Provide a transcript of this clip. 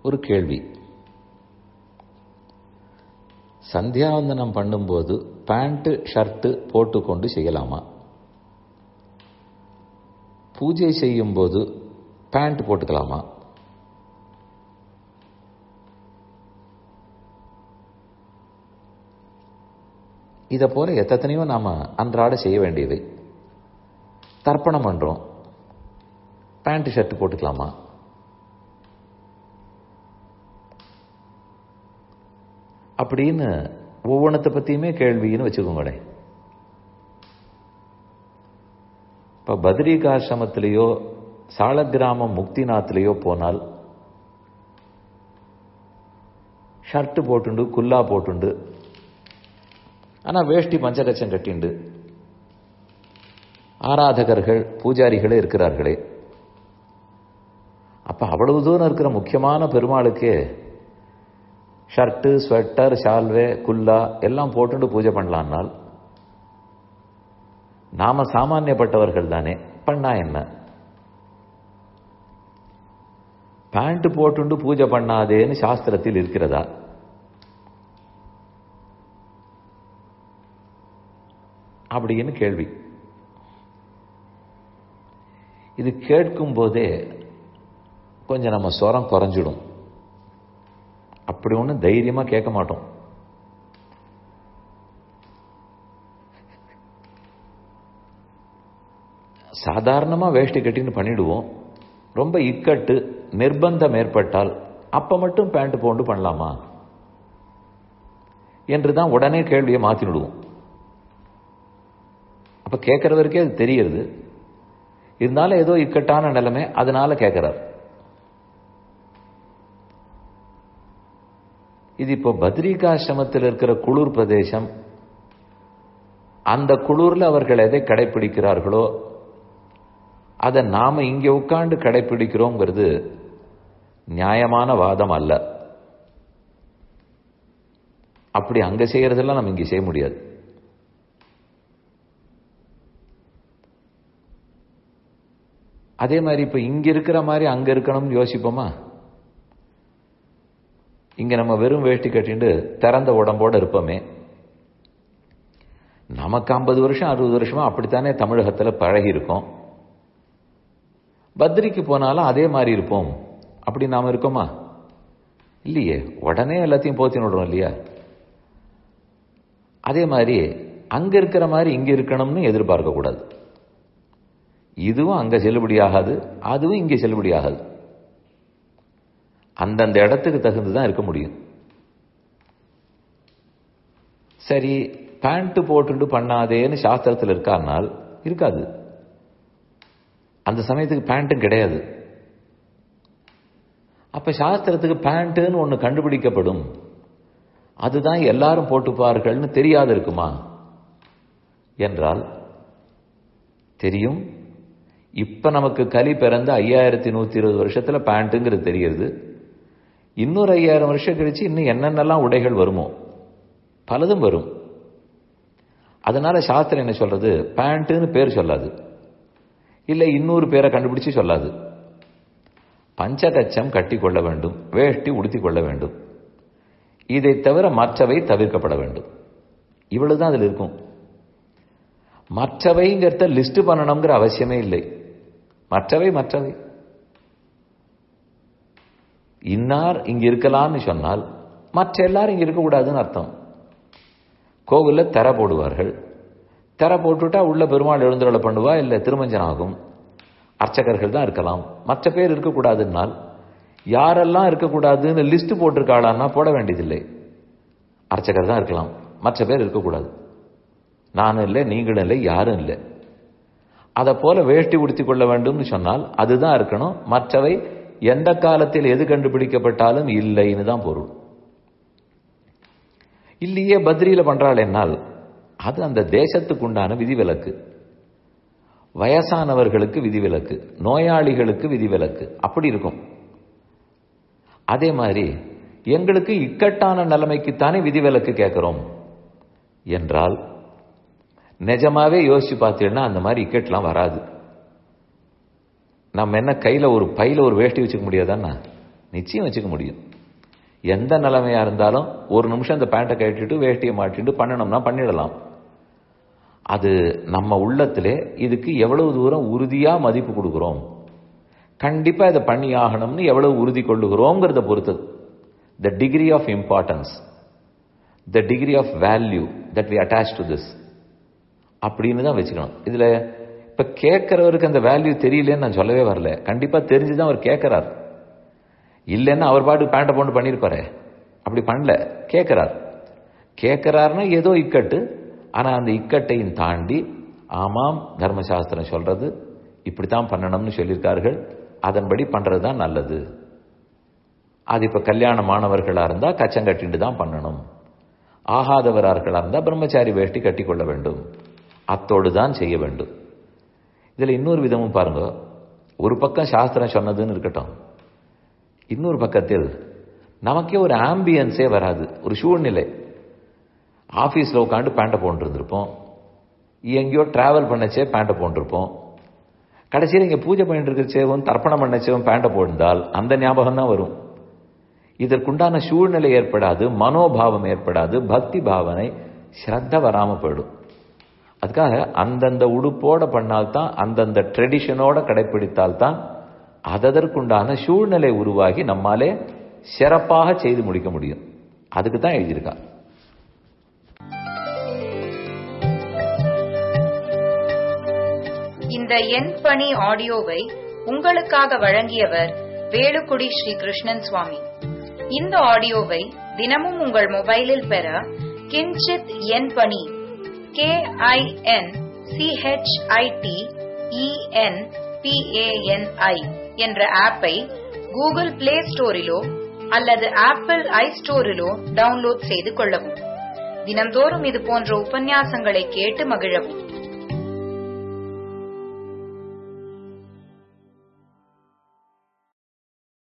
ஒரு கேள்வி சந்தியாவந்தனம் பண்ணும்போது பேண்ட்டு ஷர்ட்டு போட்டுக்கொண்டு செய்யலாமா பூஜை செய்யும்போது பேண்ட் போட்டுக்கலாமா இதை போல எத்தனையோ நாம அன்றாட செய்ய வேண்டியவை தர்ப்பணம் பண்றோம் பேண்ட் ஷர்ட் போட்டுக்கலாமா அப்படின்னு ஒவ்வொன்றத்தை பற்றியுமே கேள்வின்னு வச்சுக்கோங்களேன் இப்போ பத்ரிகாசிரமத்திலேயோ சாலக்கிராமம் முக்திநாத்லேயோ போனால் ஷர்ட்டு போட்டுண்டு குல்லா போட்டுண்டு ஆனால் வேஷ்டி பஞ்சகச்சம் கட்டிண்டு ஆராதகர்கள் பூஜாரிகளே இருக்கிறார்களே அப்ப அவ்வளவு தூரம் இருக்கிற முக்கியமான பெருமாளுக்கே ஷர்ட்டு ஸ்வெட்டர் ஷால்வே குல்லா எல்லாம் போட்டுட்டு பூஜை பண்ணலான்னால் நாம சாமானியப்பட்டவர்கள் தானே பண்ணா என்ன பேண்ட் போட்டுண்டு பூஜை பண்ணாதேன்னு சாஸ்திரத்தில் இருக்கிறதா அப்படின்னு கேள்வி இது கேட்கும் போதே கொஞ்சம் நம்ம ஸ்வரம் குறைஞ்சிடும் அப்படி ஒன்றும் தைரியமா கேட்க மாட்டோம் சாதாரணமா வேஷ்டி கட்டின்னு பண்ணிடுவோம் ரொம்ப இக்கட்டு நிர்பந்தம் ஏற்பட்டால் அப்ப மட்டும் பேண்ட் போண்டு பண்ணலாமா என்று தான் உடனே கேள்வியை மாத்திடுவோம் அப்ப கேட்கறவருக்கே அது தெரியுது இருந்தாலும் ஏதோ இக்கட்டான நிலைமை அதனால கேட்கிறார் இது இப்போ பத்ரிகாசிரமத்தில் இருக்கிற குளிர் பிரதேசம் அந்த குளிர்ல அவர்கள் எதை கடைபிடிக்கிறார்களோ அதை நாம இங்க உட்கார்ந்து கடைபிடிக்கிறோங்கிறது நியாயமான வாதம் அல்ல அப்படி அங்க செய்யறதெல்லாம் நம்ம இங்க செய்ய முடியாது அதே மாதிரி இப்ப இங்க இருக்கிற மாதிரி அங்க இருக்கணும்னு யோசிப்போமா இங்க நம்ம வெறும் வேஷ்டி கட்டிட்டு திறந்த உடம்போட இருப்போமே நமக்கு ஐம்பது வருஷம் அறுபது வருஷமா அப்படித்தானே தமிழகத்துல பழகி இருக்கோம் பத்ரிக்கு போனாலும் அதே மாதிரி இருப்போம் அப்படி நாம இருக்கோமா இல்லையே உடனே எல்லாத்தையும் போத்தி விடுறோம் இல்லையா அதே மாதிரி அங்க இருக்கிற மாதிரி இங்க இருக்கணும்னு எதிர்பார்க்க கூடாது இதுவும் அங்க செல்லுபடியாகாது அதுவும் இங்க செல்லுபடியாகாது அந்தந்த இடத்துக்கு தகுந்துதான் இருக்க முடியும் சரி பேண்ட் போட்டுட்டு பண்ணாதேன்னு சாஸ்திரத்தில் இருக்காருனால் இருக்காது அந்த சமயத்துக்கு பேண்ட்டும் கிடையாது அப்ப சாஸ்திரத்துக்கு பேண்ட்டுன்னு ஒன்று கண்டுபிடிக்கப்படும் அதுதான் எல்லாரும் போட்டுப்பார்கள்னு தெரியாது இருக்குமா என்றால் தெரியும் இப்ப நமக்கு கலி பிறந்த ஐயாயிரத்தி நூத்தி இருபது வருஷத்துல பேண்ட்டுங்கிறது தெரிகிறது இன்னொரு ஐயாயிரம் வருஷம் கழிச்சு இன்னும் என்னென்னலாம் உடைகள் வருமோ பலதும் வரும் அதனால சாஸ்திரம் என்ன சொல்றது பேண்ட்டுன்னு பேர் சொல்லாது இல்லை இன்னொரு பேரை கண்டுபிடிச்சு சொல்லாது பஞ்சகச்சம் கட்டி கொள்ள வேண்டும் வேஷ்டி உடுத்தி கொள்ள வேண்டும் இதை தவிர மற்றவை தவிர்க்கப்பட வேண்டும் இவ்வளவுதான் அதில் இருக்கும் மற்றவைங்கிறத லிஸ்ட் பண்ணணுங்கிற அவசியமே இல்லை மற்றவை மற்றவை இன்னார் இங்க இருக்கலாம்னு சொன்னால் மற்ற எல்லாரும் இங்க இருக்கக்கூடாதுன்னு அர்த்தம் கோவில்ல திரை போடுவார்கள் திரை போட்டுட்டா உள்ள பெருமாள் எழுந்தருளை பண்ணுவா இல்ல திருமஞ்சனம் ஆகும் அர்ச்சகர்கள் தான் இருக்கலாம் மற்ற பேர் இருக்கக்கூடாதுன்னால் யாரெல்லாம் இருக்கக்கூடாதுன்னு லிஸ்ட் போட்டிருக்காளான்னா போட வேண்டியதில்லை அர்ச்சகர் தான் இருக்கலாம் மற்ற பேர் இருக்கக்கூடாது நானும் இல்லை நீங்களும் இல்லை யாரும் இல்லை அதை போல வேஷ்டி உடுத்தி கொள்ள வேண்டும்னு சொன்னால் அதுதான் இருக்கணும் மற்றவை எந்த காலத்தில் எது கண்டுபிடிக்கப்பட்டாலும் இல்லைன்னு தான் பொருள் இல்லையே பத்ரியில பண்றாள் என்னால் அது அந்த தேசத்துக்கு உண்டான விதிவிலக்கு வயசானவர்களுக்கு விதிவிலக்கு நோயாளிகளுக்கு விதிவிலக்கு அப்படி இருக்கும் அதே மாதிரி எங்களுக்கு இக்கட்டான நிலைமைக்குத்தானே விதிவிலக்கு கேட்கிறோம் என்றால் நிஜமாவே யோசிச்சு பார்த்தீங்கன்னா அந்த மாதிரி இக்கட்லாம் வராது நம்ம என்ன கையில ஒரு பையில ஒரு வேஷ்டி வச்சுக்க முடியாதாண்ணா நிச்சயம் வச்சுக்க முடியும் எந்த நிலைமையா இருந்தாலும் ஒரு நிமிஷம் இந்த பேண்ட்டை கட்டிட்டு வேட்டியை மாட்டிட்டு பண்ணணும்னா பண்ணிடலாம் அது நம்ம உள்ளத்திலே இதுக்கு எவ்வளவு தூரம் உறுதியா மதிப்பு கொடுக்கிறோம் கண்டிப்பா இதை பண்ணி ஆகணும்னு எவ்வளவு உறுதி கொள்ளுகிறோங்கிறத பொறுத்தது the degree of importance the degree of value that we attach to this அப்படின்னு தான் வச்சுக்கணும் இதுல இப்ப கேட்கிறவருக்கு அந்த வேல்யூ தெரியலன்னு நான் சொல்லவே வரல கண்டிப்பா தெரிஞ்சுதான் அவர் கேட்கிறார் இல்லைன்னா அவர் பாட்டு பேண்ட்டை போட்டு பண்ணியிருப்பாரு அப்படி பண்ணல கேட்கிறார் கேட்கிறாருன்னா ஏதோ இக்கட்டு ஆனா அந்த இக்கட்டையும் தாண்டி ஆமாம் தர்மசாஸ்திரம் சொல்றது இப்படித்தான் பண்ணணும்னு சொல்லியிருக்கார்கள் அதன்படி பண்றது தான் நல்லது அது இப்ப கல்யாணமானவர்களா இருந்தா கச்சம் கட்டிட்டு தான் பண்ணணும் ஆகாதவரார்களா இருந்தா பிரம்மச்சாரி வேஷ்டி கட்டிக்கொள்ள வேண்டும் அத்தோடு தான் செய்ய வேண்டும் இதுல இன்னொரு விதமும் பாருங்க ஒரு பக்கம் சாஸ்திரம் சொன்னதுன்னு இருக்கட்டும் இன்னொரு பக்கத்தில் நமக்கே ஒரு ஆம்பியன்ஸே வராது ஒரு சூழ்நிலை ஆஃபீஸில் உட்காந்து பேண்ட்டை போட்டுருந்துருப்போம் எங்கேயோ டிராவல் பண்ணச்சே பேண்ட்டை போட்டிருப்போம் கடைசியில் இங்கே பூஜை பண்ணிட்டு இருக்கச்சேவும் தர்ப்பணம் பண்ணச்சேவும் பேண்ட்டை போட்டிருந்தால் அந்த ஞாபகம் தான் வரும் இதற்குண்டான சூழ்நிலை ஏற்படாது மனோபாவம் ஏற்படாது பக்தி பாவனை ஸ்ரத்த வராமல் போயிடும் அதுக்காக அந்தந்த உடுப்போட பண்ணால்தான் அந்தந்த ட்ரெடிஷனோட கடைபிடித்தால்தான் அதற்குண்டான சூழ்நிலை உருவாகி நம்மாலே சிறப்பாக செய்து முடிக்க முடியும் அதுக்கு தான் எழுதியிருக்கா இந்த என் பணி ஆடியோவை உங்களுக்காக வழங்கியவர் வேலுக்குடி ஸ்ரீ கிருஷ்ணன் சுவாமி இந்த ஆடியோவை தினமும் உங்கள் மொபைலில் பெற கிஞ்சித் என் பணி கே ஐ என் சிஹெச்ஐடி இஎன் பிஏஎன்ஐ என்ற ஆப்பை கூகுள் பிளே ஸ்டோரிலோ அல்லது ஆப்பிள் ஐ ஸ்டோரிலோ டவுன்லோட் செய்து கொள்ளவும் தினம்தோறும் இது போன்ற உபன்யாசங்களை கேட்டு மகிழவும்